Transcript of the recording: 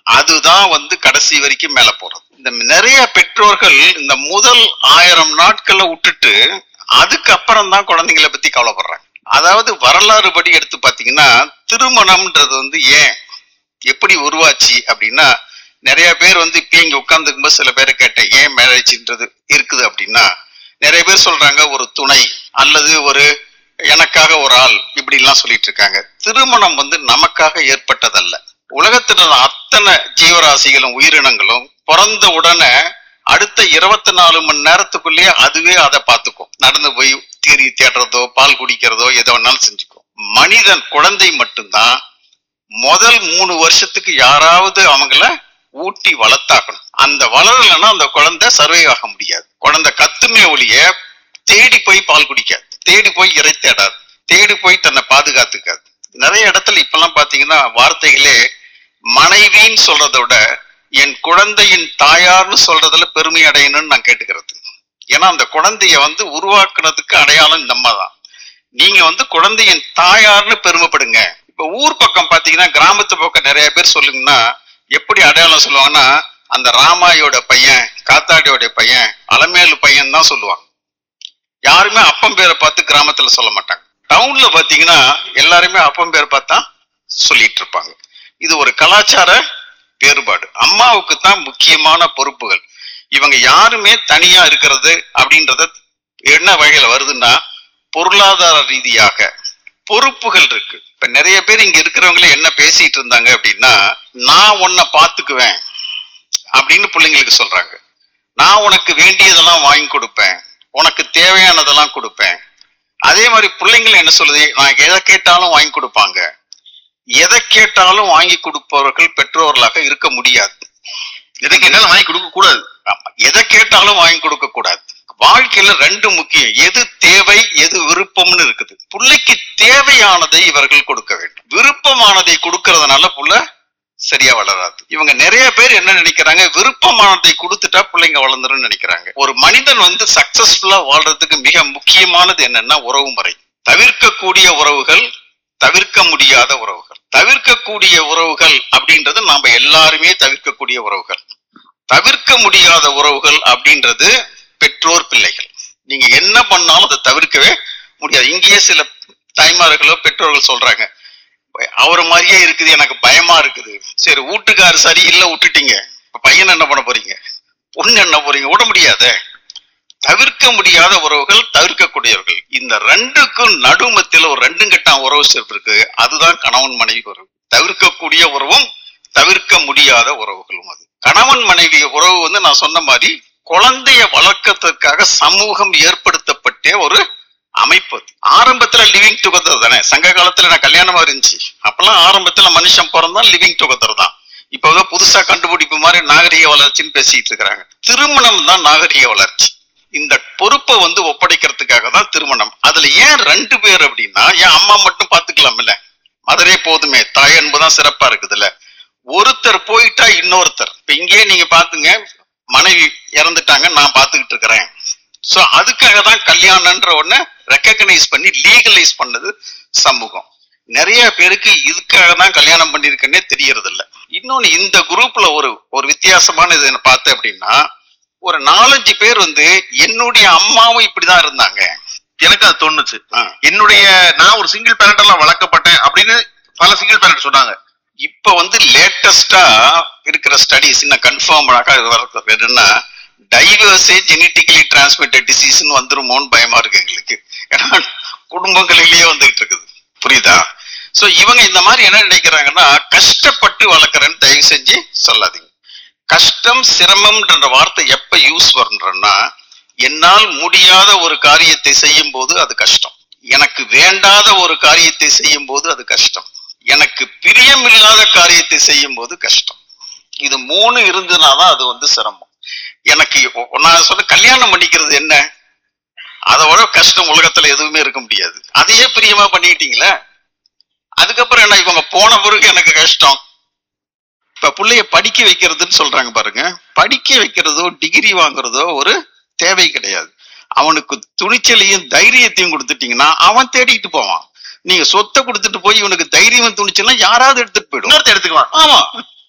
அதுதான் வந்து கடைசி வரைக்கும் மேல போறது இந்த நிறைய பெற்றோர்கள் இந்த முதல் ஆயிரம் நாட்களை விட்டுட்டு அதுக்கப்புறம் தான் குழந்தைங்களை பத்தி கவலைப்படுறாங்க அதாவது வரலாறு படி எடுத்து பாத்தீங்கன்னா திருமணம்ன்றது வந்து ஏன் எப்படி உருவாச்சு அப்படின்னா நிறைய பேர் வந்து இப்ப இங்க உட்கார்ந்துக்கும்போது சில பேரை கேட்டேன் ஏன் மேரேஜ்ன்றது இருக்குது அப்படின்னா நிறைய பேர் சொல்றாங்க ஒரு துணை அல்லது ஒரு எனக்காக ஒரு ஆள் இப்படி எல்லாம் சொல்லிட்டு இருக்காங்க திருமணம் வந்து நமக்காக ஏற்பட்டதல்ல உலகத்துல உள்ள அத்தனை ஜீவராசிகளும் உயிரினங்களும் பிறந்த உடனே அடுத்த இருபத்தி நாலு மணி நேரத்துக்குள்ளேயே அதுவே அதை பார்த்துக்கும் நடந்து போய் தீரி தேடுறதோ பால் குடிக்கிறதோ எதோ வேணாலும் செஞ்சுக்கும் மனிதன் குழந்தை மட்டும்தான் முதல் மூணு வருஷத்துக்கு யாராவது அவங்கள ஊட்டி வளர்த்தாக்கணும் அந்த வளரலைன்னா அந்த குழந்தை சர்வை ஆக முடியாது குழந்தை கத்துமே ஒழிய தேடி போய் பால் குடிக்காது தேடி போய் இறை தேடாது தேடி போய் தன்னை பாதுகாத்துக்காது நிறைய இடத்துல இப்பெல்லாம் பாத்தீங்கன்னா வார்த்தைகளே மனைவின்னு சொல்றதை விட என் குழந்தையின் தாயார்னு சொல்றதுல பெருமை அடையணும்னு நான் கேட்டுக்கிறது ஏன்னா அந்த குழந்தைய வந்து உருவாக்குனதுக்கு அடையாளம் நம்ம தான் நீங்க வந்து குழந்தையின் தாயார்னு பெருமைப்படுங்க இப்ப ஊர் பக்கம் பாத்தீங்கன்னா கிராமத்து பக்கம் நிறைய பேர் சொல்லுங்கன்னா எப்படி அடையாளம் சொல்லுவாங்கன்னா அந்த ராமாயோட பையன் காத்தாடியோட பையன் அலமேலு பையன் தான் சொல்லுவாங்க யாருமே அப்பம் பேரை பார்த்து கிராமத்துல சொல்ல மாட்டாங்க டவுன்ல பாத்தீங்கன்னா எல்லாருமே அப்பம் பேரை பார்த்தா சொல்லிட்டு இருப்பாங்க இது ஒரு கலாச்சார வேறுபாடு அம்மாவுக்கு தான் முக்கியமான பொறுப்புகள் இவங்க யாருமே தனியா இருக்கிறது அப்படின்றத என்ன வகையில வருதுன்னா பொருளாதார ரீதியாக பொறுப்புகள் இருக்கு இப்ப நிறைய பேர் இங்க இருக்கிறவங்களே என்ன பேசிட்டு இருந்தாங்க அப்படின்னா நான் உன்னை பாத்துக்குவேன் அப்படின்னு பிள்ளைங்களுக்கு சொல்றாங்க நான் உனக்கு வேண்டியதெல்லாம் வாங்கி கொடுப்பேன் உனக்கு தேவையானதெல்லாம் கொடுப்பேன் அதே மாதிரி பிள்ளைங்கள் என்ன சொல்லுது நான் எதை கேட்டாலும் வாங்கி கொடுப்பாங்க எதை கேட்டாலும் வாங்கி கொடுப்பவர்கள் பெற்றோர்களாக இருக்க முடியாது எதை கேட்டாலும் வாங்கி கொடுக்க கூடாது ஆமா. எதை கேட்டாலும் வாங்கி கொடுக்க கூடாது வாழ்க்கையில ரெண்டு முக்கியம் எது தேவை எது விருப்பம்னு இருக்குது பிள்ளைக்கு தேவையானதை இவர்கள் கொடுக்க வேண்டும் விருப்பமானதை கொடுக்கறதுனால புள்ள சரியா வளராது இவங்க நிறைய பேர் என்ன நினைக்கிறாங்க விருப்பமானதை கொடுத்துட்டா பிள்ளைங்க வளர்ந்துரும் நினைக்கிறாங்க ஒரு மனிதன் வந்து சக்சஸ்ஃபுல்லா வாழ்றதுக்கு மிக முக்கியமானது என்னன்னா உறவு முறை தவிர்க்கக்கூடிய உறவுகள் தவிர்க்க முடியாத உறவுகள் தவிர்க்கக்கூடிய உறவுகள் அப்படின்றது நாம எல்லாருமே தவிர்க்கக்கூடிய உறவுகள் தவிர்க்க முடியாத உறவுகள் அப்படின்றது பெற்றோர் பிள்ளைகள் நீங்க என்ன பண்ணாலும் அதை தவிர்க்கவே முடியாது இங்கேயே சில தாய்மார்களோ பெற்றோர்கள் சொல்றாங்க அவர் மாதிரியே இருக்குது எனக்கு பயமா இருக்குது சரி வீட்டுக்கார் சரி இல்ல விட்டுட்டீங்க இப்ப பையன் என்ன பண்ண போறீங்க பொண்ணு என்ன போறீங்க விட முடியாதே தவிர்க்க முடியாத உறவுகள் தவிர்க்கக்கூடியவர்கள் இந்த ரெண்டுக்கும் நடுமத்தில ஒரு ரெண்டும் கட்டாம் உறவு சேர்ப்பு இருக்கு அதுதான் கணவன் மனைவி உறவு தவிர்க்கக்கூடிய உறவும் தவிர்க்க முடியாத உறவுகளும் அது கணவன் மனைவி உறவு வந்து நான் சொன்ன மாதிரி குழந்தைய வளர்க்கறதுக்காக சமூகம் ஏற்படுத்தப்பட்ட ஒரு அமைப்பு அது. ஆரம்பத்துல லிவிங் டுகெதர் தானே சங்க காலத்துல நான் கல்யாணமா இருந்துச்சு அப்பெல்லாம் ஆரம்பத்துல மனுஷன் பிறந்தா லிவிங் டுகெதர் தான் இப்ப வந்து புதுசா கண்டுபிடிப்பு மாதிரி நாகரிக வளர்ச்சின்னு பேசிட்டு இருக்கிறாங்க திருமணம் தான் நாகரிக வளர்ச்சி இந்த பொறுப்பை வந்து ஒப்படைக்கிறதுக்காக தான் திருமணம் அதுல ஏன் ரெண்டு பேர் அப்படின்னா ஏன் அம்மா மட்டும் பாத்துக்கலாம்ல மதரே போதுமே தாய் அன்பு தான் சிறப்பா இருக்குதுல்ல ஒருத்தர் போயிட்டா இன்னொருத்தர் இப்ப இங்கேயே நீங்க பாத்துங்க மனைவி இறந்துட்டாங்க நான் பாத்துக்கிட்டு இருக்கிறேன் சோ அதுக்காக தான் கல்யாணம்ன்ற ஒண்ண ரெக்கக்னைஸ் பண்ணி லீகலைஸ் பண்ணது சமூகம் நிறைய பேருக்கு இதுக்காக தான் கல்யாணம் பண்ணிருக்கேன்னே தெரியறது இல்ல இன்னொன்னு இந்த குரூப்ல ஒரு ஒரு வித்தியாசமான இது என்ன பார்த்தேன் அப்படின்னா ஒரு நாலஞ்சு பேர் வந்து என்னுடைய அம்மாவும் இப்படிதான் இருந்தாங்க எனக்கு அது தோணுச்சு ஆ. என்னுடைய நான் ஒரு சிங்கிள் பேரண்டெல்லாம் எல்லாம் வளர்க்கப்பட்டேன் அப்படின்னு பல சிங்கிள் பேரண்ட் சொன்னாங்க இப்ப வந்து லேட்டஸ்டா இருக்கிற ஸ்டடிஸ் இன்னும் கன்ஃபார்ம் என்னன்னா டைவர்ஸே ஜெனட்டிக்கலி டிரான்ஸ்மிட்டட் டிசீஸ்னு வந்துருமோன்னு பயமா இருக்கு எங்களுக்கு ஏன்னா குடும்பங்களிலேயே வந்துகிட்டு இருக்குது புரியுதா சோ இவங்க இந்த மாதிரி என்ன நினைக்கிறாங்கன்னா கஷ்டப்பட்டு வளர்க்குறேன்னு தயவு செஞ்சு சொல்லாதீங்க கஷ்டம் சிரமம்ன்ற வார்த்தை எப்ப யூஸ் வரும்ன்றன்னா என்னால் முடியாத ஒரு காரியத்தை செய்யும் போது அது கஷ்டம் எனக்கு வேண்டாத ஒரு காரியத்தை செய்யும் போது அது கஷ்டம் எனக்கு பிரியமில்லாத காரியத்தை செய்யும் போது கஷ்டம் இது மூணு இருந்ததுனாதான் அது வந்து சிரமம் எனக்கு இப்போ- நான் சொல்ல கல்யாணம் பண்ணிக்கிறது என்ன அதை விட கஷ்டம் உலகத்துல எதுவுமே இருக்க முடியாது அதையே பிரியமா பண்ணிக்கிட்டீங்களே அதுக்கப்புறம் என்ன இவங்க போன பிறகு எனக்கு கஷ்டம் இப்ப பிள்ளைய படிக்க வைக்கிறதுன்னு சொல்றாங்க பாருங்க படிக்க வைக்கிறதோ டிகிரி வாங்குறதோ ஒரு தேவை கிடையாது அவனுக்கு துணிச்சலையும் தைரியத்தையும் கொடுத்துட்டீங்கன்னா அவன் தேடிட்டு போவான் நீங்க சொத்தை கொடுத்துட்டு போய் இவனுக்கு தைரியம் துணிச்சலாம் யாராவது எடுத்துட்டு போயிடும் இன்னொருத்த எடுத்துக்கலாம் ஆமா